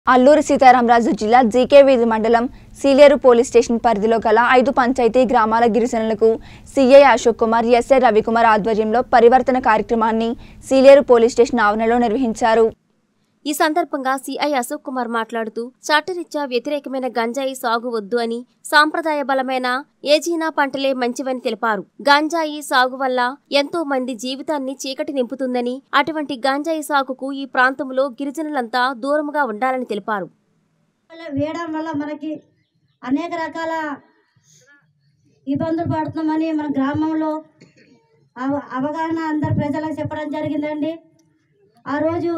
అల్లూరి సీతారామరాజు జిల్లా జీకే వీధి మండలం సీలేరు పోలీస్ స్టేషన్ పరిధిలో గల ఐదు పంచాయతీ గ్రామాల గిరిజనులకు సీఐ అశోక్ కుమార్ ఎస్ఐ రవికుమార్ ఆధ్వర్యంలో పరివర్తన కార్యక్రమాన్ని సీలేరు పోలీస్ స్టేషన్ ఆవరణలో నిర్వహించారు ఈ సందర్భంగా సిఐ అశోక్ కుమార్ మాట్లాడుతూ చట్టరీత్యా వ్యతిరేకమైన గంజాయి సాగు వద్దు అని సాంప్రదాయ బలమైన ఏజీనా పంటలే మంచివని తెలిపారు గంజాయి సాగు వల్ల ఎంతో మంది జీవితాన్ని చీకటి నింపుతుందని అటువంటి గంజాయి సాగుకు ఈ ప్రాంతంలో గిరిజనులంతా దూరముగా ఉండాలని తెలిపారు వల్ల వేయడం వల్ల మనకి అనేక రకాల ఇబ్బందులు పడుతున్నామని మన గ్రామంలో అవ- అవగాహన అందరు ప్రజలకు చెప్పడం జరిగిందండి ఆ రోజు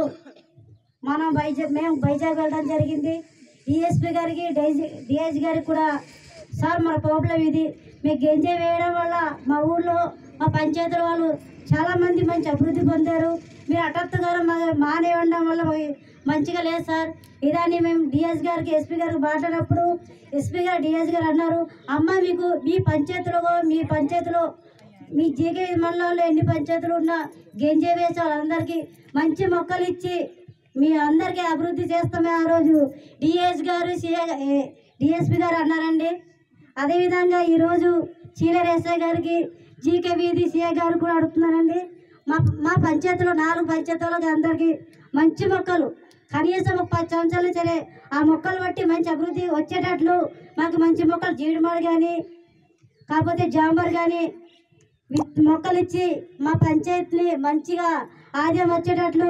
మనం వైజాగ్ మేము వైజాగ్ వెళ్ళడం జరిగింది డిఎస్పి గారికి డైజీ డిఐజీ గారికి కూడా సార్ మన ప్రాబ్లం ఇది మీకు గంజే వేయడం వల్ల మా ఊళ్ళో మా పంచాయతీల వాళ్ళు చాలామంది మంచి అభివృద్ధి పొందారు మీరు హఠాత్తుగా మా మానే ఉండడం వల్ల మాకు మంచిగా లేదు సార్ ఇదాన్ని మేము డిఎస్ గారికి ఎస్పీ గారికి మాట్లాడినప్పుడు ఎస్పీ గారు డిఎస్ గారు అన్నారు అమ్మ మీకు మీ పంచాయతీలో మీ పంచాయతీలో మీ జీకే మండలంలో ఎన్ని పంచాయతీలు ఉన్నా గంజే వేసే వాళ్ళందరికీ మంచి మొక్కలు ఇచ్చి మీ అందరికీ అభివృద్ధి చేస్తామే ఆ రోజు డిఎస్ గారు సిఏ డిఎస్పి గారు అన్నారండి అదేవిధంగా ఈరోజు చీలర్ ఎస్ఐ గారికి జీకే వీధి సిఐ గారు కూడా అడుగుతున్నారండి మా మా పంచాయతీలో నాలుగు పంచాయతీలకు అందరికీ మంచి మొక్కలు కనీసం ఒక పది సంవత్సరాలు సరే ఆ మొక్కలు బట్టి మంచి అభివృద్ధి వచ్చేటట్లు మాకు మంచి మొక్కలు జీడిమాడు కానీ కాకపోతే జాంబర్ కానీ విత్ మొక్కలు ఇచ్చి మా పంచాయతీని మంచిగా ఆదాయం వచ్చేటట్లు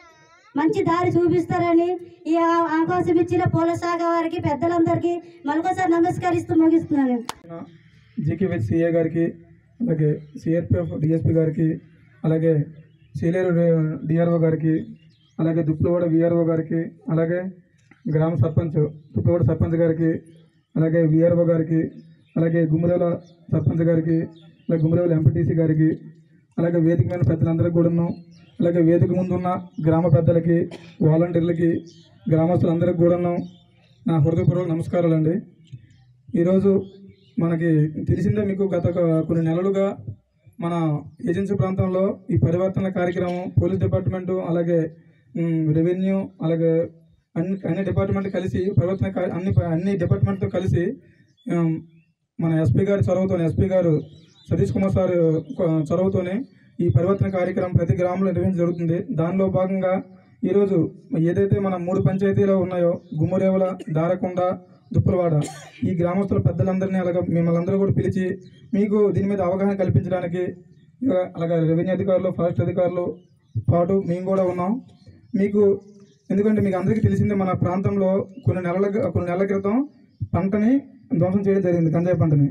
మంచి దారి చూపిస్తారని ఈ ఆ- అవకాశం ఇచ్చిన పోలీస్ శాఖ వారికి పెద్దలందరికీ మరొకసారి నమస్కరిస్తూ ముగిస్తున్నాను జీకే విత్ సిఏ గారికి అలాగే సిఆర్పిఎఫ్ డిఎస్పి గారికి అలాగే సీలేరు డిఆర్ఓ గారికి అలాగే దుప్పులవాడ విఆర్ఓ గారికి అలాగే గ్రామ సర్పంచ్ దుప్పులవాడ సర్పంచ్ గారికి అలాగే విఆర్ఓ గారికి అలాగే గుమ్మరేల సర్పంచ్ గారికి అలాగే గుమ్మరేల ఎంపీటీసీ గారికి అలాగే వేదిక మీద పెద్దలందరికీ కూడాను అలాగే వేదిక ముందున్న గ్రామ పెద్దలకి వాలంటీర్లకి గ్రామస్తులందరికీ కూడాను నా హృదయపూర్వక నమస్కారాలండి ఈరోజు మనకి తెలిసిందే మీకు గత ఒక- కొన్ని నెలలుగా మన ఏజెన్సీ ప్రాంతంలో ఈ పరివర్తన కార్యక్రమం పోలీస్ డిపార్ట్మెంటు అలాగే ఉమ్, రెవెన్యూ అలాగే అన్ని అన్ని డిపార్ట్మెంట్లు కలిసి పరివర్తన కార్య- అన్ని అన్ని డిపార్ట్మెంట్తో కలిసి ఉమ్, మన ఎస్పీ గారి చొరవతోనే ఎస్పీ గారు సతీష్ కుమార్ సార్ కొ- చొరవతోనే ఈ పరివర్తన కార్యక్రమం ప్రతి గ్రామంలో నిర్వహించడం జరుగుతుంది దానిలో భాగంగా ఈరోజు ఏదైతే మన మూడు పంచాయతీలో ఉన్నాయో గుమ్మరేవుల దారకొండ దుప్పలవాడ ఈ గ్రామస్తుల పెద్దలందరినీ అలాగే మిమ్మల్ని అందరూ కూడా పిలిచి మీకు దీని మీద అవగాహన కల్పించడానికి ఇక అలాగే రెవెన్యూ అధికారులు ఫారెస్ట్ అధికారులు పాటు మేము కూడా ఉన్నాం మీకు ఎందుకంటే మీకు అందరికీ తెలిసిందే మన ప్రాంతంలో కొన్ని నెలల కొన్ని నెలల క్రితం పంటని ధ్వంసం చేయడం జరిగింది గంజాయి పంటని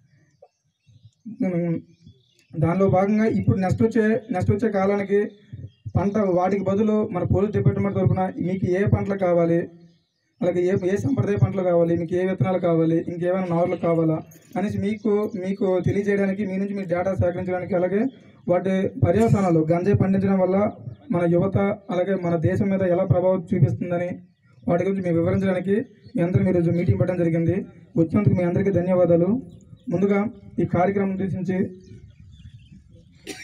ఉమ్, దానిలో భాగంగా ఇప్పుడు నెక్స్ట్ వచ్చే నెక్స్ట్ వచ్చే కాలానికి పంట వాటికి బదులు మన పోలీస్ డిపార్ట్మెంట్ తరఫున మీకు ఏ పంటలు కావాలి అలాగే ఏ ఏ సంప్రదాయ పంటలు కావాలి మీకు ఏ విత్తనాలు కావాలి ఇంకేమైనా నారులు కావాలా అనేసి మీకు మీకు తెలియజేయడానికి మీ నుంచి మీ డేటా సేకరించడానికి అలాగే వాటి పర్యవసానాలు గంజాయి పండించడం వల్ల మన యువత అలాగే మన దేశం మీద ఎలా ప్రభావం చూపిస్తుందని వాటి గురించి మీకు వివరించడానికి మీ అందరూ మీరు మీటింగ్ పెట్టడం జరిగింది వచ్చినందుకు మీ అందరికీ ధన్యవాదాలు ముందుగా ఈ కార్యక్రమం ఉద్దేశించి